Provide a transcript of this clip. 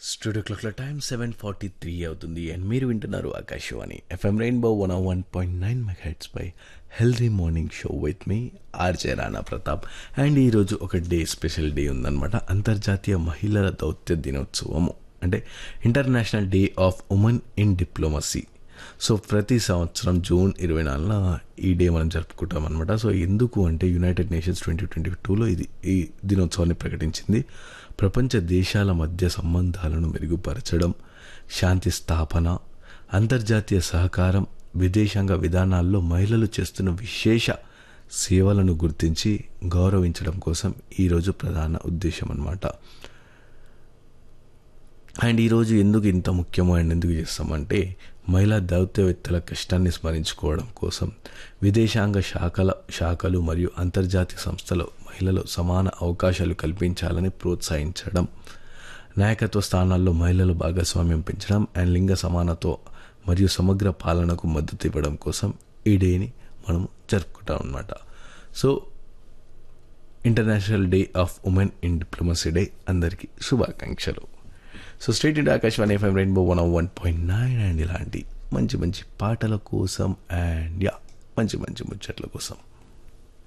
studio క్లాక్ల time seven forty three అవుతుంది and మీరు వింటున్నారు Akashvani FM rainbow one one point nine megahertz పై హెల్దీ మార్నింగ్ షో విత్ మీ ఆర్జే రాణా ప్రతాప్ అండ్ ఈరోజు ఒక డే స్పెషల్ డే ఉందన్నమాట అంతర్జాతీయ మహిళల దౌత్య దినోత్సవము అంటే international day of women in diplomacy so ప్రతి సంవత్సరం జూన్ ఇరవై నాలుగున ఈ డే మనం జరుపుకుంటాం అనమాట సో ఎందుకు అంటే యునైటెడ్ నేషన్స్ ట్వంటీ ట్వంటీ టూలో ఇది ఈ దినోత్సవాన్ని ప్రకటించింది ప్రపంచ దేశాల మధ్య సంబంధాలను మెరుగుపరచడం శాంతి స్థాపన అంతర్జాతీయ సహకారం విదేశాంగ విధానాల్లో మహిళలు చేస్తున్న విశేష సేవలను గుర్తించి గౌరవించడం కోసం ఈరోజు ప్రధాన ఉద్దేశం అన్నమాట అండ్ ఈరోజు ఎందుకు ఇంత ముఖ్యమో అండ్ ఎందుకు చేస్తామంటే మహిళా దౌత్యవేత్తల కష్టాన్ని స్మరించుకోవడం కోసం విదేశాంగ శాఖల శాఖలు మరియు అంతర్జాతీయ సంస్థలు మహిళలు సమాన అవకాశాలు కల్పించాలని ప్రోత్సహించడం నాయకత్వ స్థానాల్లో మహిళల భాగస్వామ్యం పెంచడం అండ్ లింగ సమానత్వ మరియు సమగ్ర పాలనకు మద్దతు ఇవ్వడం కోసం ఈ డేని మనం జరుపుకుంటాం అన్నమాట so international day of women in diplomacy day అందరికీ శుభాకాంక్షలు so straight into Akashvani FM rainbow one one point nine and ఇలాంటి మంచి మంచి పాటల కోసం అండ్ యా మంచి మంచి ముచ్చట్ల కోసం